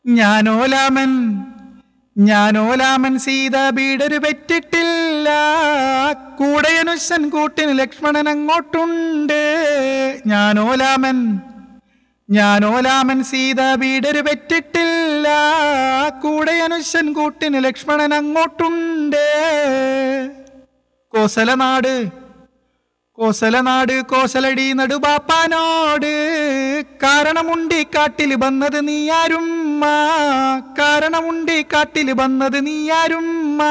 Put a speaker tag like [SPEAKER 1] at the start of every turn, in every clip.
[SPEAKER 1] ഞാനോലാമൻ ഞാനോലാമൻ സീത ബീഡൊരു പെറ്റിട്ടില്ല കൂടെ അനുശൻ കൂട്ടിന് ലക്ഷ്മണൻ അങ്ങോട്ടുണ്ട് ഞാനോലാമൻ ഞാനോലാമൻ സീത ബീഡൊരു പെറ്റിട്ടില്ല കൂടെ അനുശൻ കൂട്ടിന് ലക്ഷ്മണൻ അങ്ങോട്ടുണ്ട് കോസലനാട് കോസലനാട് കോസലടി നടുബാപ്പാനോട് കാരണമുണ്ടി കാട്ടിൽ വന്നത് നീയാരുമ്മ കാരണമുണ്ടി കാട്ടിൽ വന്നത് നീയാരുമ്മ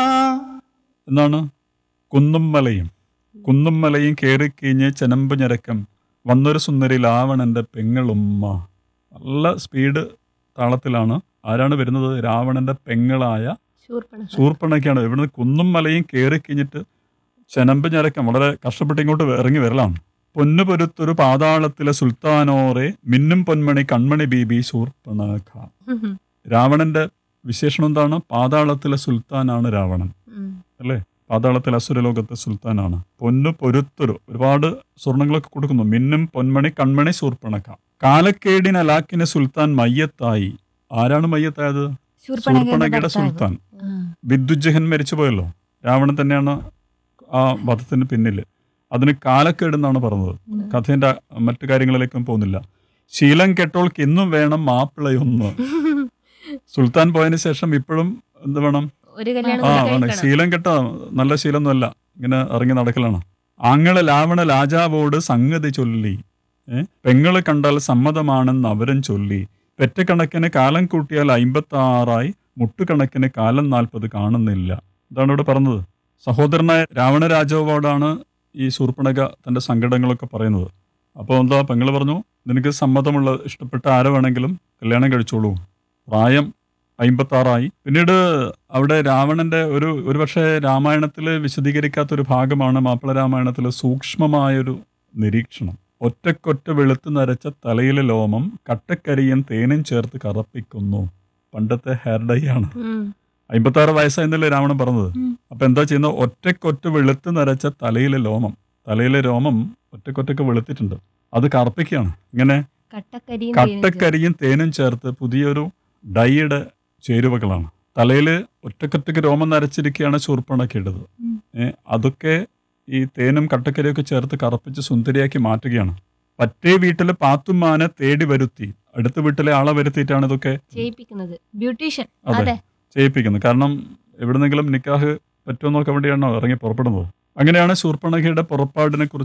[SPEAKER 2] എന്നാണ് കുന്നും മലയും കുന്നും മലയും കയറിക്കഴിഞ്ഞ് ചെനമ്പ് ഞരക്കം വന്നൊരു സുന്ദരി രാവണന്റെ പെങ്ങളുമ്മ നല്ല സ്പീഡ് താളത്തിലാണ് ആരാണ് വരുന്നത് രാവണന്റെ പെങ്ങളായ
[SPEAKER 3] ശൂർപ്പണഖ
[SPEAKER 2] സൂർപ്പണൊക്കെയാണ് ഇവിടുന്ന് കുന്നും മലയും കയറി കഴിഞ്ഞിട്ട് ചെനമ്പ് ഞരക്കം വളരെ കഷ്ടപ്പെട്ട് ഇങ്ങോട്ട് ഇറങ്ങി വരലാണ് പൊന്നു പൊരുത്തൊരു പാതാളത്തിലെ സുൽത്താനോറെ മിന്നും പൊന്മണി കൺമണി ബീബി സൂർപ്പണഖ രാവണന്റെ വിശേഷണം എന്താണ് പാതാളത്തിലെ സുൽത്താനാണ് രാവണൻ
[SPEAKER 3] ഉം.
[SPEAKER 2] അല്ലേ പാതാളത്തിലെ അസുരലോകത്തെ സുൽത്താനാണ് പൊന്നു പൊരുത്തൊരു ഒരുപാട് സ്വർണങ്ങളൊക്കെ കൊടുക്കുന്നു മിന്നും പൊന്മണി കൺമണി സൂർപ്പണക്ക കാലക്കേടിനലാക്കിന് സുൽത്താൻ മയ്യത്തായി ആരാണ് മയ്യത്തായത് സൂർപ്പണക്കയുടെ സുൽത്താൻ വിദ്യുജഹൻ മരിച്ചുപോയല്ലോ രാവണൻ തന്നെയാണ് ആ വധത്തിന് പിന്നിൽ അതിന് കാലക്കേട് എന്നാണ് പറഞ്ഞത് കഥേന്റെ മറ്റു കാര്യങ്ങളിലേക്കും പോകുന്നില്ല ശീലം കെട്ടോൾക്ക് ഇന്നും വേണം മാപ്പിളയൊന്ന് സുൽത്താൻ പോയതിന് ശേഷം ഇപ്പോഴും എന്ത് വേണം
[SPEAKER 3] ഒരു കല്യാണം
[SPEAKER 2] ആ
[SPEAKER 3] കൂടി
[SPEAKER 2] വേണം
[SPEAKER 3] കഴിക്കണം.
[SPEAKER 2] ശീലം കെട്ട നല്ല ശീലമൊന്നുമല്ല ഇങ്ങനെ ഇറങ്ങി നടക്കലാണ് ആങ്ങളെ ലാവണ രാജാവോട് സംഗതി ചൊല്ലി ഏ പെങ്ങള് കണ്ടാൽ സമ്മതമാണെന്ന് അവരും ചൊല്ലി പെറ്റക്കണക്കിന് കാലം കൂട്ടിയാൽ അമ്പത്തി ആറായി മുട്ടുകണക്കിന് കാലം നാൽപ്പത് കാണുന്നില്ല ഇതാണ് ഇവിടെ പറഞ്ഞത് സഹോദരനായ രാവണ രാജാവോടാണ് ഈ ശൂർപ്പണക തന്റെ സങ്കടങ്ങളൊക്കെ പറയുന്നത് അപ്പോൾ എന്താ പെങ്ങള് പറഞ്ഞു നിനക്ക് സമ്മതമുള്ള ഇഷ്ടപ്പെട്ട ആരെ വേണമെങ്കിലും കല്യാണം കഴിച്ചോളൂ പ്രായം അമ്പത്താറായി പിന്നീട് അവിടെ രാവണന്റെ ഒരു ഒരുപക്ഷെ രാമായണത്തിൽ വിശദീകരിക്കാത്ത ഒരു ഭാഗമാണ് മാപ്പിള രാമായണത്തിൽ സൂക്ഷ്മമായൊരു നിരീക്ഷണം ഒറ്റക്കൊറ്റ വെളുത്ത് നരച്ച തലയിലെ ലോമം കട്ടക്കരിയും തേനും ചേർത്ത് കറപ്പിക്കുന്നു പണ്ടത്തെ ഹെയർ ഡൈ ആണ്
[SPEAKER 3] ഉം.
[SPEAKER 2] അമ്പത്താറ് വയസ്സായെന്നല്ലേ രാവണൻ പറഞ്ഞത്
[SPEAKER 3] ഉം.
[SPEAKER 2] അപ്പൊ എന്താ ചെയ്യുന്നത് ഒറ്റക്കൊറ്റ വെളുത്ത് നരച്ച തലയിലെ ലോമം തലയിലെ രോമം ഒറ്റക്കൊറ്റക്ക് വെളുത്തിട്ടുണ്ട് അത് കറുപ്പിക്കുകയാണ് ഇങ്ങനെ
[SPEAKER 3] കട്ടക്കരിയും തേനും
[SPEAKER 2] കട്ടക്കരിയും തേനും ചേർത്ത് പുതിയൊരു ഡൈയുടെ ചേരുവകളാണ് തലയിൽ ഒറ്റക്കൊറ്റക്ക് രോമം നരച്ചിരിക്കുകയാണ് ശൂർപ്പണക്കിടത്
[SPEAKER 3] ഉം.
[SPEAKER 2] ഏ അതൊക്കെ ഈ തേനും കട്ടക്കരിയൊക്കെ ചേർത്ത് കറുപ്പിച്ച് സുന്ദരിയാക്കി മാറ്റുകയാണ് പറ്റേ വീട്ടിലെ പാത്തുമ്മാനെ തേടി വരുത്തി അടുത്ത വീട്ടിലെ ആളെ വരുത്തിയിട്ടാണ് ഇതൊക്കെ
[SPEAKER 3] ചെയ്യിപ്പിക്കുന്നത് ബ്യൂട്ടീഷ്യൻ
[SPEAKER 2] അതെ.
[SPEAKER 3] അതെ
[SPEAKER 2] ചെയ്യിപ്പിക്കുന്നത് കാരണം എവിടെന്നെങ്കിലും നിക്കാഹ് പറ്റുമെന്നൊക്കെ വേണ്ടിയാണോ ഇറങ്ങി പുറപ്പെടുന്നത് അങ്ങനെയാണ് ശൂർപ്പണഖയുടെ പുറപ്പാടിനെ കുറിച്ച്